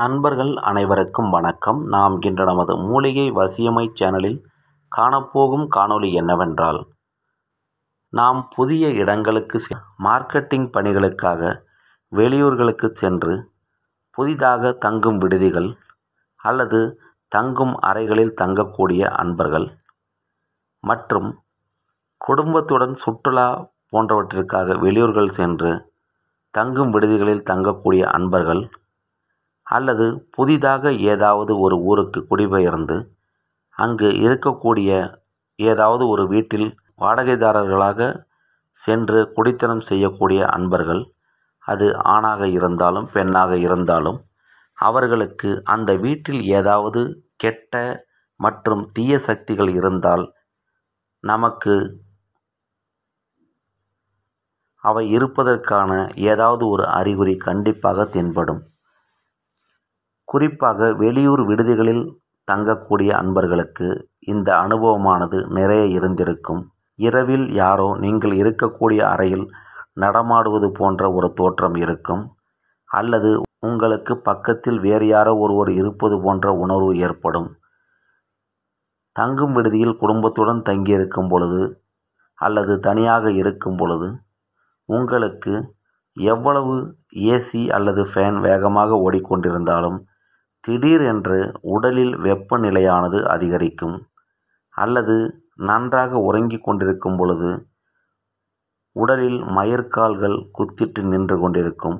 அன்பர்கள் அனைவருக்கும் வணக்கம் நாம் இன்று நமது மூலிகை வசியமை சேனலில் காணப்போகும் காணொளி என்னவென்றால் நாம் புதிய இடங்களுக்கு செ- மார்க்கெட்டிங் பணிகளுக்காக வெளியூர்களுக்கு சென்று புதிதாக தங்கும் விடுதிகள் அல்லது தங்கும் அறைகளில் தங்கக்கூடிய அன்பர்கள் மற்றும் குடும்பத்துடன் சுற்றுலா போன்றவற்றிற்காக வெளியூர்கள் சென்று தங்கும் விடுதிகளில் தங்கக்கூடிய அன்பர்கள் அல்லது புதிதாக ஏதாவது ஒரு ஊருக்கு குடிபெயர்ந்து அங்கு இருக்கக்கூடிய ஏதாவது ஒரு வீட்டில் வாடகைதாரர்களாக சென்று குடித்தனம் செய்யக்கூடிய அன்பர்கள் அது ஆணாக இருந்தாலும் பெண்ணாக இருந்தாலும் அவர்களுக்கு அந்த வீட்டில் ஏதாவது கெட்ட மற்றும் தீய சக்திகள் இருந்தால் நமக்கு அவை இருப்பதற்கான ஏதாவது ஒரு அறிகுறி கண்டிப்பாக தென்படும் குறிப்பாக வெளியூர் விடுதிகளில் தங்கக்கூடிய அன்பர்களுக்கு இந்த அனுபவமானது நிறைய இருந்திருக்கும் இரவில் யாரோ நீங்கள் இருக்கக்கூடிய அறையில் நடமாடுவது போன்ற ஒரு தோற்றம் இருக்கும் அல்லது உங்களுக்கு பக்கத்தில் வேறு யாரோ ஒருவர் இருப்பது போன்ற உணர்வு ஏற்படும் தங்கும் விடுதியில் குடும்பத்துடன் தங்கியிருக்கும் பொழுது அல்லது தனியாக இருக்கும் பொழுது உங்களுக்கு எவ்வளவு ஏசி அல்லது ஃபேன் வேகமாக ஓடிக்கொண்டிருந்தாலும் திடீரென்று உடலில் வெப்பநிலையானது அதிகரிக்கும் அல்லது நன்றாக உறங்கிக் கொண்டிருக்கும் பொழுது உடலில் மயிர்கால்கள் குத்திட்டு நின்று கொண்டிருக்கும்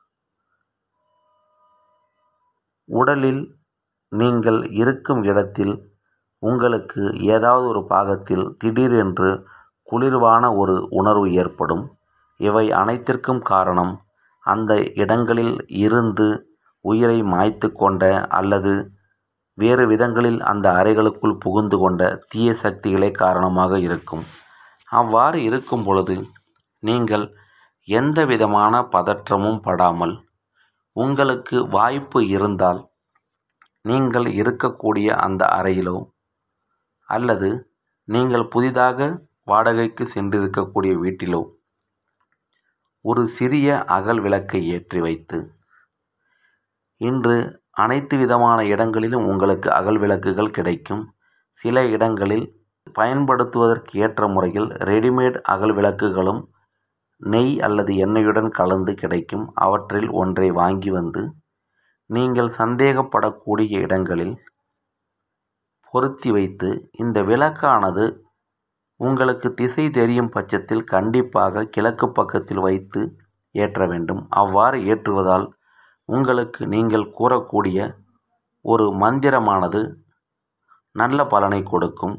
உடலில் நீங்கள் இருக்கும் இடத்தில் உங்களுக்கு ஏதாவது ஒரு பாகத்தில் திடீரென்று குளிர்வான ஒரு உணர்வு ஏற்படும் இவை அனைத்திற்கும் காரணம் அந்த இடங்களில் இருந்து உயிரை மாய்த்து கொண்ட அல்லது வேறு விதங்களில் அந்த அறைகளுக்குள் புகுந்து கொண்ட தீய சக்திகளே காரணமாக இருக்கும் அவ்வாறு இருக்கும் பொழுது நீங்கள் எந்த விதமான பதற்றமும் படாமல் உங்களுக்கு வாய்ப்பு இருந்தால் நீங்கள் இருக்கக்கூடிய அந்த அறையிலோ அல்லது நீங்கள் புதிதாக வாடகைக்கு சென்றிருக்கக்கூடிய வீட்டிலோ ஒரு சிறிய அகல் விளக்கை ஏற்றி வைத்து இன்று அனைத்து விதமான இடங்களிலும் உங்களுக்கு அகல் விளக்குகள் கிடைக்கும் சில இடங்களில் பயன்படுத்துவதற்கு ஏற்ற முறையில் ரெடிமேட் அகல் விளக்குகளும் நெய் அல்லது எண்ணெயுடன் கலந்து கிடைக்கும் அவற்றில் ஒன்றை வாங்கி வந்து நீங்கள் சந்தேகப்படக்கூடிய இடங்களில் பொருத்தி வைத்து இந்த விளக்கானது உங்களுக்கு திசை தெரியும் பட்சத்தில் கண்டிப்பாக கிழக்கு பக்கத்தில் வைத்து ஏற்ற வேண்டும் அவ்வாறு ஏற்றுவதால் உங்களுக்கு நீங்கள் கூறக்கூடிய ஒரு மந்திரமானது நல்ல பலனை கொடுக்கும்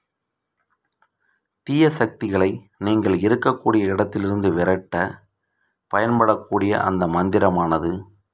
தீய சக்திகளை நீங்கள் இருக்கக்கூடிய இடத்திலிருந்து விரட்ட பயன்படக்கூடிய அந்த மந்திரமானது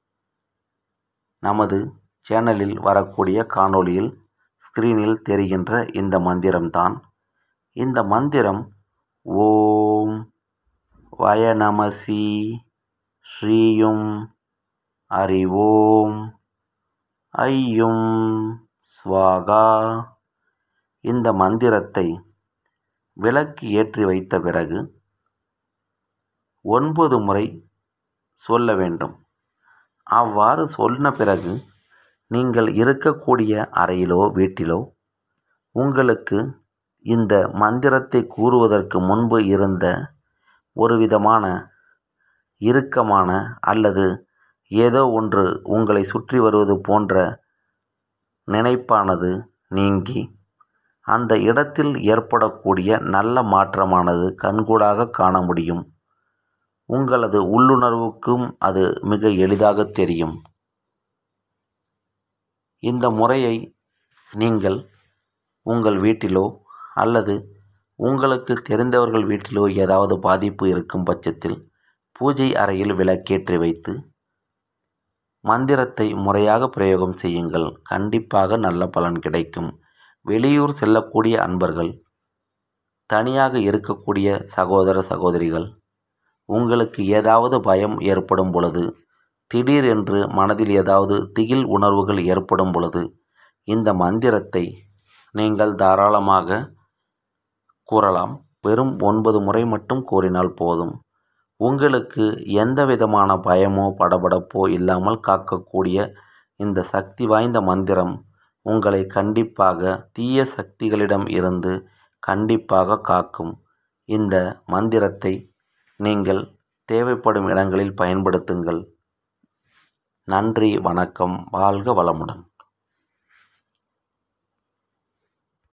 நமது சேனலில் வரக்கூடிய காணொளியில் ஸ்கிரீனில் தெரிகின்ற இந்த மந்திரம்தான் இந்த மந்திரம் ஓம் வயநமசி ஸ்ரீயும் அறிவோம் ஐயும் ஸ்வாகா இந்த மந்திரத்தை விளக்கு ஏற்றி வைத்த பிறகு ஒன்பது முறை சொல்ல வேண்டும் அவ்வாறு சொன்ன பிறகு நீங்கள் இருக்கக்கூடிய அறையிலோ வீட்டிலோ உங்களுக்கு இந்த மந்திரத்தை கூறுவதற்கு முன்பு இருந்த ஒரு விதமான இறுக்கமான அல்லது ஏதோ ஒன்று உங்களை சுற்றி வருவது போன்ற நினைப்பானது நீங்கி அந்த இடத்தில் ஏற்படக்கூடிய நல்ல மாற்றமானது கண்கூடாக காண முடியும் உங்களது உள்ளுணர்வுக்கும் அது மிக எளிதாக தெரியும் இந்த முறையை நீங்கள் உங்கள் வீட்டிலோ அல்லது உங்களுக்கு தெரிந்தவர்கள் வீட்டிலோ ஏதாவது பாதிப்பு இருக்கும் பட்சத்தில் பூஜை அறையில் விளக்கேற்றி வைத்து மந்திரத்தை முறையாக பிரயோகம் செய்யுங்கள் கண்டிப்பாக நல்ல பலன் கிடைக்கும் வெளியூர் செல்லக்கூடிய அன்பர்கள் தனியாக இருக்கக்கூடிய சகோதர சகோதரிகள் உங்களுக்கு ஏதாவது பயம் ஏற்படும் பொழுது திடீரென்று மனதில் ஏதாவது திகில் உணர்வுகள் ஏற்படும் பொழுது இந்த மந்திரத்தை நீங்கள் தாராளமாக கூறலாம் வெறும் ஒன்பது முறை மட்டும் கூறினால் போதும் உங்களுக்கு எந்த விதமான பயமோ படபடப்போ இல்லாமல் காக்கக்கூடிய இந்த சக்தி வாய்ந்த மந்திரம் உங்களை கண்டிப்பாக தீய சக்திகளிடம் இருந்து கண்டிப்பாக காக்கும் இந்த மந்திரத்தை நீங்கள் தேவைப்படும் இடங்களில் பயன்படுத்துங்கள் நன்றி வணக்கம் வாழ்க வளமுடன்